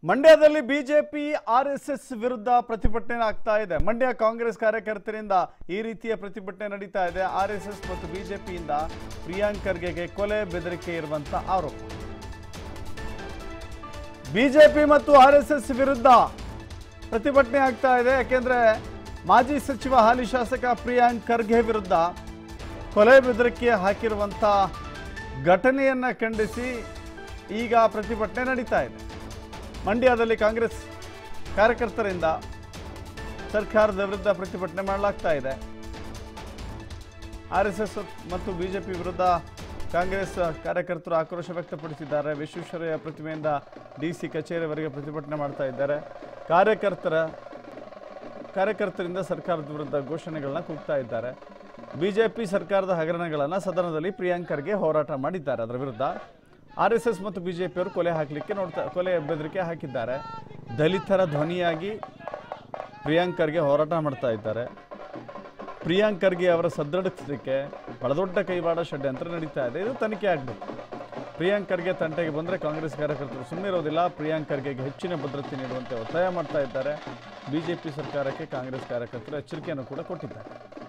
ಮಂಡ್ಯದಲ್ಲಿ BJP R S S ವಿರುದ್ಧ ಪ್ರತಿಭಟನೆ ಆಗ್ತಾ ಇದೆ ಮಂಡ್ಯ ಕಾಂಗ್ರೆಸ್ ಕಾರ್ಯಕರ್ತರಿಂದ ಈ ರೀತಿಯ ಪ್ರತಿಭಟನೆ ನಡೀತಾ ಇದೆ ಆರ್ ಎಸ್ ಎಸ್ ಮತ್ತು ಬಿಜೆಪಿಯಿಂದ ಪ್ರಿಯಾಂಕ್ ಖರ್ಗೆಗೆ ಕೊಲೆ ಬೆದರಿಕೆ ಇರುವಂತ ಆರೋಪ ಬಿಜೆಪಿ ಮತ್ತು ಆರ್ ಎಸ್ ಎಸ್ ವಿರುದ್ಧ ಪ್ರತಿಭಟನೆ ಆಗ್ತಾ ಇದೆ ಯಾಕೆಂದ್ರೆ ಮಾಜಿ ಸಚಿವ ಹಾಲಿ ಶಾಸಕ ಪ್ರಿಯಾಂಕ್ ಖರ್ಗೆ ವಿರುದ್ಧ ಕೊಲೆ ಬೆದರಿಕೆ ಹಾಕಿರುವಂಥ ಘಟನೆಯನ್ನ ಖಂಡಿಸಿ ಈಗ ಪ್ರತಿಭಟನೆ ನಡೀತಾ ಇದೆ ಮಂಡ್ಯದಲ್ಲಿ ಕಾಂಗ್ರೆಸ್ ಕಾರ್ಯಕರ್ತರಿಂದ ಸರ್ಕಾರದ ವಿರುದ್ಧ ಪ್ರತಿಭಟನೆ ಮಾಡಲಾಗ್ತಾ ಇದೆ ಆರ್ ಎಸ್ ಎಸ್ ಮತ್ತು ಬಿಜೆಪಿ ವಿರುದ್ಧ ಕಾಂಗ್ರೆಸ್ ಕಾರ್ಯಕರ್ತರು ಆಕ್ರೋಶ ವ್ಯಕ್ತಪಡಿಸಿದ್ದಾರೆ ವಿಶ್ವೇಶ್ವರಯ್ಯ ಪ್ರತಿಮೆಯಿಂದ ಡಿಸಿ ಕಚೇರಿವರೆಗೆ ಪ್ರತಿಭಟನೆ ಮಾಡ್ತಾ ಇದ್ದಾರೆ ಕಾರ್ಯಕರ್ತರ ಕಾರ್ಯಕರ್ತರಿಂದ ಸರ್ಕಾರದ ವಿರುದ್ಧ ಘೋಷಣೆಗಳನ್ನ ಕೂಗ್ತಾ ಇದ್ದಾರೆ ಬಿಜೆಪಿ ಸರ್ಕಾರದ ಹಗರಣಗಳನ್ನು ಸದನದಲ್ಲಿ ಪ್ರಿಯಾಂಕ್ ಖರ್ಗೆ ಹೋರಾಟ ಮಾಡಿದ್ದಾರೆ ಅದರ ವಿರುದ್ಧ ಆರ್ ಎಸ್ ಎಸ್ ಮತ್ತು ಬಿಜೆಪಿಯವರು ಕೊಲೆ ಹಾಕಲಿಕ್ಕೆ ನೋಡ್ತಾ ಕೊಲೆ ಬೆದರಿಕೆ ಹಾಕಿದ್ದಾರೆ ದಲಿತರ ಧ್ವನಿಯಾಗಿ ಪ್ರಿಯಾಂಕ್ ಖರ್ಗೆ ಹೋರಾಟ ಮಾಡ್ತಾ ಇದ್ದಾರೆ ಪ್ರಿಯಾಂಕ್ ಖರ್ಗೆ ಅವರ ಸದೃಢಕ್ಕೆ ಬಹಳ ದೊಡ್ಡ ಕೈವಾಡ ಷಡ್ಯಂತ್ರ ನಡೀತಾ ಇದೆ ಇದು ತನಿಖೆ ಆಗಬೇಕು ಪ್ರಿಯಾಂಕ್ ಖರ್ಗೆ ತಂಟೆಗೆ ಬಂದರೆ ಕಾಂಗ್ರೆಸ್ ಕಾರ್ಯಕರ್ತರು ಸುಮ್ಮನೆ ಇರೋದಿಲ್ಲ ಪ್ರಿಯಾಂಕ್ ಖರ್ಗೆಗೆ ಹೆಚ್ಚಿನ ಭದ್ರತೆ ನೀಡುವಂತೆ ಒತ್ತಾಯ ಮಾಡ್ತಾ ಇದ್ದಾರೆ ಬಿಜೆಪಿ ಸರ್ಕಾರಕ್ಕೆ ಕಾಂಗ್ರೆಸ್ ಕಾರ್ಯಕರ್ತರು ಎಚ್ಚರಿಕೆಯನ್ನು ಕೂಡ ಕೊಟ್ಟಿದ್ದಾರೆ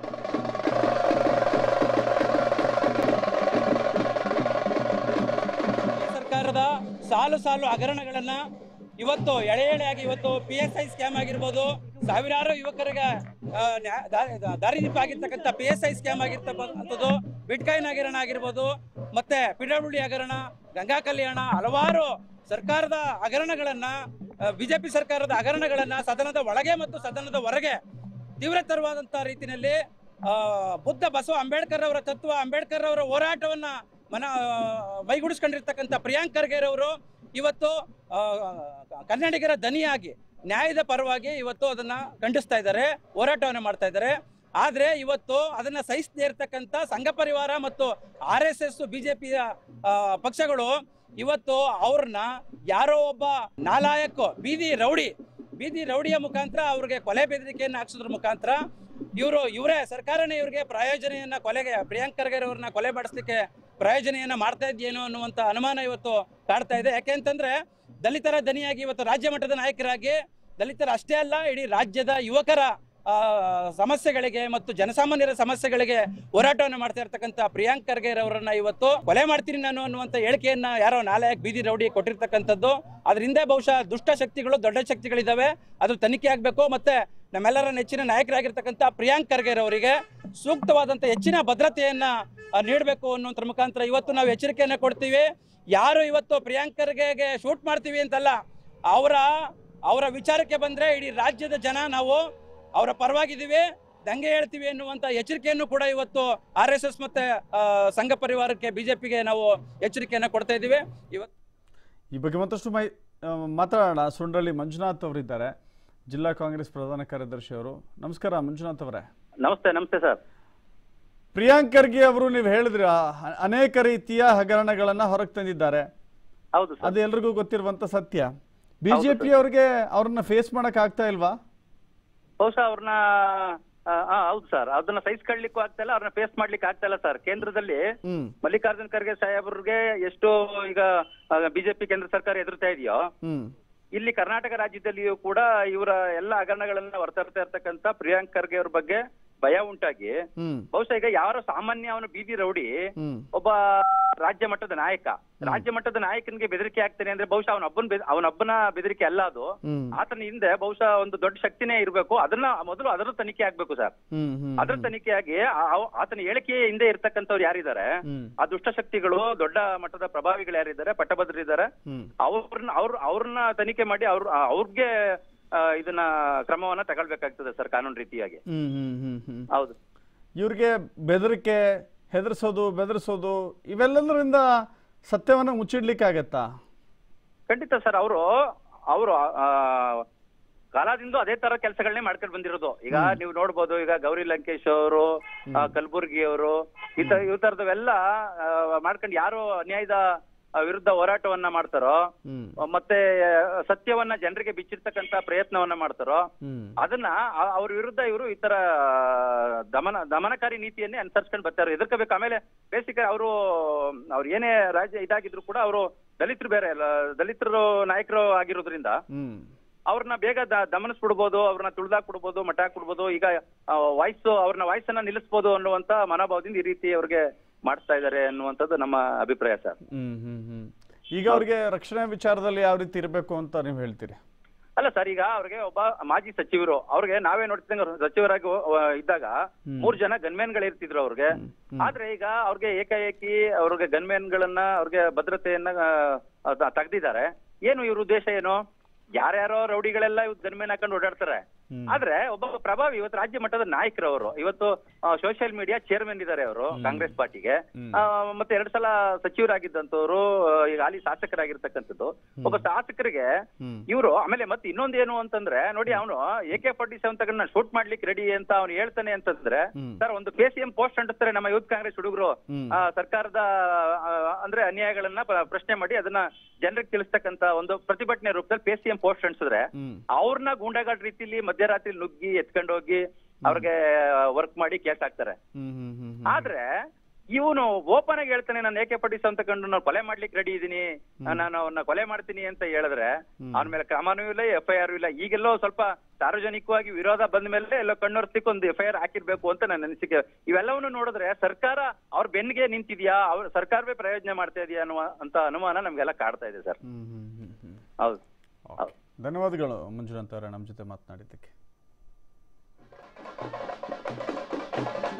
ಸರ್ಕಾರದ ಸಾಲು ಸಾಲು ಹಗರಣಗಳನ್ನ ಇವತ್ತು ಎಳೆ ಎಳೆಯಾಗಿ ಇವತ್ತು ಪಿ ಎಸ್ ಐ ಸ್ಕ್ಯಾಮ್ ಆಗಿರ್ಬೋದು ಸಾವಿರಾರು ಯುವಕರಿಗೆ ಆ, ನ್ಯಾ- ದಾರಿ- ದ- ದಾರಿದೀಪ ಆಗಿರ್ತಕ್ಕಂಥ ಪಿ ಎಸ್ ಐ ಸ್ಕ್ಯಾಮ್ ಆಗಿರ್ತಕ್ಕಂಥದ್ದು ಬಿಟ್ಕಾಯಿನ್ ಹಗರಣ ಆಗಿರ್ಬೋದು ಮತ್ತೆ ಪಿ ಡಬ್ಲ್ಯೂ ಡಿ ಹಗರಣ ಗಂಗಾ ಕಲ್ಯಾಣ ಹಲವಾರು ಸರ್ಕಾರದ ಹಗರಣಗಳನ್ನ ಬಿಜೆಪಿ ಸರ್ಕಾರದ ಹಗರಣಗಳನ್ನ ಸದನದ ಒಳಗೆ ಮತ್ತು ಸದನದ ಹೊರಗೆ ತೀವ್ರತರವಾದಂಥ ರೀತಿಯಲ್ಲಿ ಆ, ಬುದ್ಧ ಬಸವ ಅಂಬೇಡ್ಕರ್ ಅವರ ತತ್ವ ಅಂಬೇಡ್ಕರ್ ಅವರ ಹೋರಾಟವನ್ನ ಮನ ಮೈಗೂಡಿಸ್ಕೊಂಡಿರ್ತಕ್ಕಂಥ ಪ್ರಿಯಾಂಕ್ ಖರ್ಗೆರವರು ಇವತ್ತು ಆ, ಕನ್ನಡಿಗರ ದನಿಯಾಗಿ ನ್ಯಾಯದ ಪರವಾಗಿ ಇವತ್ತು ಅದನ್ನ ಖಂಡಿಸ್ತಾ ಇದ್ದಾರೆ ಹೋರಾಟವನ್ನು ಮಾಡ್ತಾ ಇದ್ದಾರೆ ಆದ್ರೆ ಇವತ್ತು ಅದನ್ನ ಸಹಿಸದೇ ಇರತಕ್ಕಂಥ ಸಂಘ ಪರಿವಾರ ಮತ್ತು ಆರ್ ಎಸ್ ಎಸ್ ಬಿಜೆಪಿಯ ಪಕ್ಷಗಳು ಇವತ್ತು ಅವ್ರನ್ನ ಯಾರೋ ಒಬ್ಬ ನಾಲಾಯಕ್ ಬೀದಿ ರೌಡಿ ಬೀದಿ ರೌಡಿಯ ಮುಖಾಂತರ ಅವ್ರಿಗೆ ಕೊಲೆ ಬೆದರಿಕೆಯನ್ನು ಹಾಕ್ಸೋದ್ರ ಮುಖಾಂತರ ಇವರು ಇವರೇ ಸರ್ಕಾರನೇ ಇವ್ರಿಗೆ ಪ್ರಯೋಜನೆಯನ್ನ ಕೊಲೆಗೆ ಪ್ರಿಯಾಂಕ್ ಖರ್ಗೆ ಅವ್ರನ್ನ ಕೊಲೆ ಮಾಡಿಸ್ಲಿಕ್ಕೆ ಪ್ರಯೋಜನೆಯನ್ನ ಮಾಡ್ತಾ ಇದೆಯೇನೋ ಅನ್ನುವಂತ ಅನುಮಾನ ಇವತ್ತು ಕಾಡ್ತಾ ಇದೆ ಯಾಕೆಂತಂದ್ರೆ ದಲಿತರ ದನಿಯಾಗಿ ಇವತ್ತು ರಾಜ್ಯ ಮಟ್ಟದ ನಾಯಕರಾಗಿ ದಲಿತರ ಅಷ್ಟೇ ಅಲ್ಲ ಇಡೀ ರಾಜ್ಯದ ಯುವಕರ ಆ, ಸಮಸ್ಯೆಗಳಿಗೆ ಮತ್ತು ಜನಸಾಮಾನ್ಯರ ಸಮಸ್ಯೆಗಳಿಗೆ ಹೋರಾಟವನ್ನು ಮಾಡ್ತಾ ಇರ್ತಕ್ಕಂಥ ಪ್ರಿಯಾಂಕ್ ಖರ್ಗೆ ಅವರನ್ನ ಇವತ್ತು ಕೊಲೆ ಮಾಡ್ತೀನಿ ನಾನು ಅನ್ನುವಂತ ಹೇಳಿಕೆಯನ್ನ ಯಾರೋ ನಾಲಾಯಕ್ ಬೀದಿ ರೌಡಿ ಕೊಟ್ಟಿರ್ತಕ್ಕಂಥದ್ದು ಅದ್ರ ಹಿಂದೆ ಬಹುಶಃ ದುಷ್ಟ ಶಕ್ತಿಗಳು ದೊಡ್ಡ ಶಕ್ತಿಗಳಿದಾವೆ ಅದು ತನಿಖೆ ಆಗಬೇಕು ಮತ್ತೆ ನಮ್ಮೆಲ್ಲರ ನೆಚ್ಚಿನ ನಾಯಕರಾಗಿರ್ತಕ್ಕಂಥ ಪ್ರಿಯಾಂಕ್ ಖರ್ಗೆ ಅವರಿಗೆ ಸೂಕ್ತವಾದಂಥ ಹೆಚ್ಚಿನ ಭದ್ರತೆಯನ್ನ ನೀಡಬೇಕು ಅನ್ನುವಂಥರ ಮುಖಾಂತರ ಇವತ್ತು ನಾವು ಎಚ್ಚರಿಕೆಯನ್ನ ಕೊಡ್ತೀವಿ ಯಾರು ಇವತ್ತು ಪ್ರಿಯಾಂಕ್ ಖರ್ಗೆಗೆ ಶೂಟ್ ಮಾಡ್ತೀವಿ ಅಂತಲ್ಲ ಅವರ ಅವರ ವಿಚಾರಕ್ಕೆ ಬಂದ್ರೆ ಇಡೀ ರಾಜ್ಯದ ಜನ ನಾವು ಅವರ ಪರವಾಗಿದ್ದೀವಿ ದಂಗೆ ಹೇಳ್ತೀವಿ ಎನ್ನುವಂತ ಎಚ್ಚರಿಕೆಯನ್ನು ಕೂಡ ಇವತ್ತು ಆರ್ ಎಸ್ ಎಸ್ ಮತ್ತೆ ಆ, ಸಂಘ ಪರಿವಾರಕ್ಕೆ ಬಿಜೆಪಿಗೆ ನಾವು ಎಚ್ಚರಿಕೆಯನ್ನ ಕೊಡ್ತಾ ಇದ್ದೀವಿ ಇವತ್ತು ಈ ಬಗ್ಗೆ ಮತ್ತಷ್ಟು ಮೈ ಆ, ಮಾತಾಡೋಣ ಸುಂಡ್ರಳ್ಳಿ ಮಂಜುನಾಥ್ ಅವರಿದ್ದಾರೆ ಜಿಲ್ಲಾ ಕಾಂಗ್ರೆಸ್ ಪ್ರಧಾನ ಕಾರ್ಯದರ್ಶಿ ಅವರು ನಮಸ್ಕಾರ ಮಂಜುನಾಥ್ ಅವರೇ ನಮಸ್ತೆ ನಮಸ್ತೆ ಸರ್ ಪ್ರಿಯಾಂಕ್ ಖರ್ಗೆ ಅವರು ನೀವು ಹೇಳಿದ್ರಿ ಆ- ಅನೇಕ ರೀತಿಯ ಹಗರಣಗಳನ್ನ ಹೊರಗೆ ತಂದಿದ್ದಾರೆ ಹೌದು ಸರ್ ಅದು ಎಲ್ರಿಗೂ ಗೊತ್ತಿರುವಂತ ಸತ್ಯ ಬಿಜೆಪಿ ಅವ್ರಿಗೆ ಅವ್ರನ್ನ ಫೇಸ್ ಮಾಡಕ್ ಆಗ್ತಾ ಇಲ್ವಾ ಬಹುಶಃ ಅವ್ರನ್ನ ಹೌದು ಸರ್ ಅದನ್ನ ಸಹಿಸ್ಕೊಳ್ಳಿಕ್ಕೂ ಆಗ್ತಾ ಇಲ್ಲ ಅವ್ರನ್ನ ಫೇಸ್ ಮಾಡ್ಲಿಕ್ಕೆ ಆಗ್ತಾ ಇಲ್ಲ ಸರ್ ಕೇಂದ್ರದಲ್ಲಿ ಹ್ಮ್ ಮಲ್ಲಿಕಾರ್ಜುನ್ ಖರ್ಗೆ ಸಾಹೇಬ್ರಿಗೆ ಎಷ್ಟು ಈಗ ಬಿಜೆಪಿ ಕೇಂದ್ರ ಸರ್ಕಾರ ಎದುರ್ತಾ ಇದೆಯೋ ಹ್ಮ್ ಇಲ್ಲಿ ಕರ್ನಾಟಕ ರಾಜ್ಯದಲ್ಲಿಯೂ ಕೂಡ ಇವರ ಎಲ್ಲ ಹಗರಣಗಳನ್ನ ಹೊರತರ್ತಾ ಇರ್ತಕ್ಕಂಥ ಪ್ರಿಯಾಂಕ್ ಖರ್ಗೆ ಅವ್ರ ಬಗ್ಗೆ ಭಯ ಉಂಟಾಗಿ ಹ್ಮ್ ಬಹುಶಃ ಈಗ ಯಾರೋ ಸಾಮಾನ್ಯ ಅವನು ಬೀದಿ ರೌಡಿ ಹ್ಮ್ ಒಬ್ಬ ರಾಜ್ಯ ಮಟ್ಟದ ನಾಯಕ ರಾಜ್ಯ ಮಟ್ಟದ ನಾಯಕನಿಗೆ ಬೆದರಿಕೆ ಆಗ್ತಾನೆ ಅಂದ್ರೆ ಬಹುಶಃ ಅವನೊಬ್ಬನ ಅವನೊಬ್ಬನ ಬೆದರಿಕೆ ಅಲ್ಲ ಅದು ಹ್ಮ್ ಆತನ ಹಿಂದೆ ಬಹುಶಃ ಒಂದು ದೊಡ್ಡ ಶಕ್ತಿನೇ ಇರಬೇಕು ಅದನ್ನ ಮೊದಲು ಅದರ ತನಿಖೆ ಆಗ್ಬೇಕು ಸರ್ ಹ್ಮ್ ಹ್ಮ್ ಅದರ ತನಿಖೆಯಾಗಿ ಆ- ಆ- ಆತನ ಹೇಳಿಕೆ ಹಿಂದೆ ಇರ್ತಕ್ಕಂಥವ್ರು ಯಾರಿದ್ದಾರೆ ಹ್ಮ್ ಆ ದುಷ್ಟಶಕ್ತಿಗಳು ದೊಡ್ಡ ಮಟ್ಟದ ಪ್ರಭಾವಿಗಳು ಯಾರಿದ್ದಾರೆ ಪಟ್ಟಭದ್ರಿದ್ದಾರೆ ಹ್ಮ್ ಅವ್ರನ್ನ ಅವ್ರ ಅವ್ರನ್ನ ತನಿಖೆ ಮಾಡಿ ಅವ್ರ ಅವ್ರಿಗೆ ಆ, ಇದನ್ನ ಕ್ರಮವನ್ನ ತಗೊಳ್ಬೇಕಾಗ್ತದೆ ಸರ್ ಕಾನೂನು ರೀತಿಯಾಗಿ ಹ್ಮ್ ಹ್ಮ್ ಹ್ಮ್ ಹ್ಮ್ ಹೌದು ಇವ್ರಿಗೆ ಬೆದರಿಕೆ ಹೆದರ್ಸೋದು ಬೆದರಿಸೋದು ಇವೆಲ್ಲದರಿಂದ ಸತ್ಯವನ್ನ ಮುಚ್ಚಿಡ್ಲಿಕ್ಕಾಗತ್ತಾ ಖಂಡಿತ ಸರ್ ಅವರು ಅವರು ಕಾಲದಿಂದ ಅದೇ ತರ ಕೆಲಸಗಳನ್ನೇ ಮಾಡ್ಕೊಂಡು ಬಂದಿರೋದು ಈಗ ನೀವು ನೋಡ್ಬೋದು ಈಗ ಗೌರಿ ಲಂಕೇಶ್ ಅವರು ಕಲಬುರ್ಗಿ ಅವರು ಈ ತರ ಈ ತರದವೆಲ್ಲ ಆ, ಮಾಡ್ಕೊಂಡು ಯಾರು ಅನ್ಯಾಯದ ಆ, ವಿರುದ್ಧ ಹೋರಾಟವನ್ನ ಮಾಡ್ತಾರೋ ಹ್ಮ್ ಮತ್ತೆ ಸತ್ಯವನ್ನ ಜನರಿಗೆ ಬಿಚ್ಚಿರ್ತಕ್ಕಂತ ಪ್ರಯತ್ನವನ್ನ ಮಾಡ್ತಾರೋ ಹ್ಮ್ ಅದನ್ನ ಆ- ಅವ್ರ ವಿರುದ್ಧ ಇವರು ಈ ತರ ದಮನ ದಮನಕಾರಿ ನೀತಿಯನ್ನೇ ಅನುಸರಿಸ್ಕೊಂಡು ಬರ್ತಾರೆ ಎದುರ್ಕೋಬೇಕು ಆಮೇಲೆ ಬೇಸಿಕ್ ಅವರು ಅವ್ರು ಏನೇ ರಾಜ್ಯ ಇದಾಗಿದ್ರು ಕೂಡ ಅವರು ದಲಿತರು ಬೇರೆ ಅಲ್ಲ ದಲಿತರು ನಾಯಕರು ಆಗಿರೋದ್ರಿಂದ ಹ್ಮ್ ಅವ್ರನ್ನ ಬೇಗ ದ- ದಮನಿಸ್ಬಿಡ್ಬೋದು ಅವ್ರನ್ನ ತುಳ್ದಾಕ್ ಬಿಡ್ಬೋದು ಮಠ ಹಾಕ್ಬಿಡ್ಬೋದು ಈಗ ವಾಯ್ಸ್ ಅವ್ರನ್ನ ವಾಯ್ಸ್ ಅನ್ನ ನಿಲ್ಲಿಸ್ಬೋದು ಅನ್ನುವಂತ ಮನೋಭಾವದಿಂದ ಈ ರೀತಿ ಅವ್ರಿಗೆ ಮಾಡಿಸ್ತಾ ಇದ್ದಾರೆ ಅನ್ನುವಂಥದ್ದು ನಮ್ಮ ಅಭಿಪ್ರಾಯ ಸರ್ ಹ್ಮ್ ಹ್ಮ್ ಹ್ಮ್ ಈಗ ಅವ್ರಿಗೆ ರಕ್ಷಣೆ ವಿಚಾರದಲ್ಲಿ ಯಾವ ರೀತಿ ಇರಬೇಕು ಅಂತ ನೀವು ಹೇಳ್ತೀರಿ ಅಲ್ಲ ಸರ್ ಈಗ ಅವ್ರಿಗೆ ಒಬ್ಬ ಮಾಜಿ ಸಚಿವರು ಅವ್ರಿಗೆ ನಾವೇ ನೋಡ್ತಿದ್ದಂಗೆ ಅವ್ರು ಸಚಿವರಾಗಿ ಆ, ಇದ್ದಾಗ ಮೂರ್ ಜನ ಗನ್ಮ್ಯಾನ್ಗಳು ಇರ್ತಿದ್ರು ಅವ್ರಿಗೆ ಆದ್ರೆ ಈಗ ಅವ್ರಿಗೆ ಏಕಾಏಕಿ ಅವ್ರಿಗೆ ಗನ್ಮ್ಯಾನ್ಗಳನ್ನ ಅವ್ರಿಗೆ ಭದ್ರತೆಯನ್ನ ತೆಗ್ದಿದ್ದಾರೆ ಏನು ಇವ್ರ ಉದ್ದೇಶ ಏನು ಯಾರ್ಯಾರೋ ರೌಡಿಗಳೆಲ್ಲ ಇವತ್ತು ಗನ್ಮ್ಯಾನ್ ಹಾಕೊಂಡು ಓಡಾಡ್ತಾರೆ ಆದ್ರೆ ಒಬ್ಬ ಪ್ರಭಾವಿ ಇವತ್ತು ರಾಜ್ಯ ಮಟ್ಟದ ನಾಯಕರು ಅವರು ಇವತ್ತು ಸೋಷಿಯಲ್ ಮೀಡಿಯಾ ಚೇರ್ಮನ್ ಇದ್ದಾರೆ ಅವರು ಕಾಂಗ್ರೆಸ್ ಪಾರ್ಟಿಗೆ ಆ, ಮತ್ತೆ ಎರಡ್ ಸಲ ಸಚಿವರಾಗಿದ್ದಂತವ್ರು ಆ, ಈಗ ಹಾಲಿ ಶಾಸಕರಾಗಿರ್ತಕ್ಕಂಥದ್ದು ಒಬ್ಬ ಶಾಸಕರಿಗೆ ಹ್ಮ್. ಇವರು ಆಮೇಲೆ ಮತ್ತೆ ಇನ್ನೊಂದೇನು ಅಂತಂದ್ರೆ ನೋಡಿ ಅವನು ಎ ಕೆ ಫಾರ್ಟಿ ಸೆವೆನ್ ತಗೊಂಡ್ ಶೂಟ್ ಮಾಡ್ಲಿಕ್ಕೆ ರೆಡಿ ಅಂತ ಅವ್ನು ಹೇಳ್ತಾನೆ ಅಂತಂದ್ರೆ ಹ್ಮ್. ಸರ್ ಒಂದು ಪಿ ಸಿ ಎಂ ಪೋಸ್ಟ್ ಅಂಟಿಸ್ತಾರೆ ನಮ್ಮ ಯೂತ್ ಕಾಂಗ್ರೆಸ್ ಹುಡುಗರು ಹ್ಮ್. ಸರ್ಕಾರದ ಆ, ಅಂದ್ರೆ ಅನ್ಯಾಯಗಳನ್ನ ಪ್ರ- ಪ್ರಶ್ನೆ ಮಾಡಿ ಅದನ್ನ ಜನರಿಗೆ ತಿಳಿಸ್ತಕ್ಕಂತ ಒಂದು ಪ್ರತಿಭಟನೆ ರೂಪದಲ್ಲಿ ಪಿ ಸಿ ಎಂ ಪೋಸ್ಟ್ ಅಂಟಿಸಿದ್ರೆ ಹ್ಮ್ ಅವ್ರನ್ನ ಗೂಂಡಾಗಾಡ್ ರೀತಿಲಿ ಮಧ್ಯರಾತ್ರಿ ನುಗ್ಗಿ ಎತ್ಕೊಂಡು ಹೋಗಿ ಅವ್ರಿಗೆ ವರ್ಕ್ ಮಾಡಿ ಕೇಸ್ ಹಾಕ್ತಾರೆ ಹ್ಮ್ ಹ್ಮ್ ಹ್ಮ್ ಹ್ಮ್ ಆದ್ರೆ ಇವನು ಓಪನ್ ಆಗಿ ಹೇಳ್ತಾನೆ ನಾನು ಏಕೆ ಪಡಿಸ ಅಂತ ಕಂಡು ನಾನು ಕೊಲೆ ಮಾಡ್ಲಿಕ್ಕೆ ರೆಡಿ ಇದೀನಿ ನಾನು ಅವನ್ನ ಕೊಲೆ ಮಾಡ್ತೀನಿ ಅಂತ ಹೇಳಿದ್ರೆ ಅವನ ಮೇಲೆ ಕ್ರಮನೂ ಇಲ್ಲ ಎಫ್ ಐ ಆರ್ ಇಲ್ಲ ಈಗೆಲ್ಲೋ ಸ್ವಲ್ಪ ಸಾರ್ವಜನಿಕವಾಗಿ ವಿರೋಧ ಬಂದ ಮೇಲೆ ಎಲ್ಲೋ ಕಣ್ಣೊರ್ಸ್ಲಿಕ್ಕೆ ಒಂದು ಎಫ್ ಐ ಆರ್ ಹಾಕಿರ್ಬೇಕು ಅಂತ ನನ್ನ ಅನಿಸಿಕೆ ಇವೆಲ್ಲವನ್ನು ನೋಡಿದ್ರೆ ಸರ್ಕಾರ ಅವ್ರ ಬೆನ್ನಿಗೆ ನಿಂತಿದ್ಯಾ ಅವ್ರ ಸರ್ಕಾರವೇ ಪ್ರಯೋಜನ ಮಾಡ್ತಾ ಇದೆಯಾ ಅನ್ನುವ ಅಂತ ಅನುಮಾನ ನಮ್ಗೆಲ್ಲ ಕಾಡ್ತಾ ಇದೆ ಸರ್ ಹ್ಮ್ ಹ್ಮ್ ಹ್ಮ್ ಹ್ಮ್ ಹೌದು ಓಕೆ. ಧನ್ಯವಾದಗಳು ಮಂಜುನಾಥ್ ಅವರೇ ನಮ್ಮ ಜೊತೆ ಮಾತನಾಡಿದ್ದಕ್ಕೆ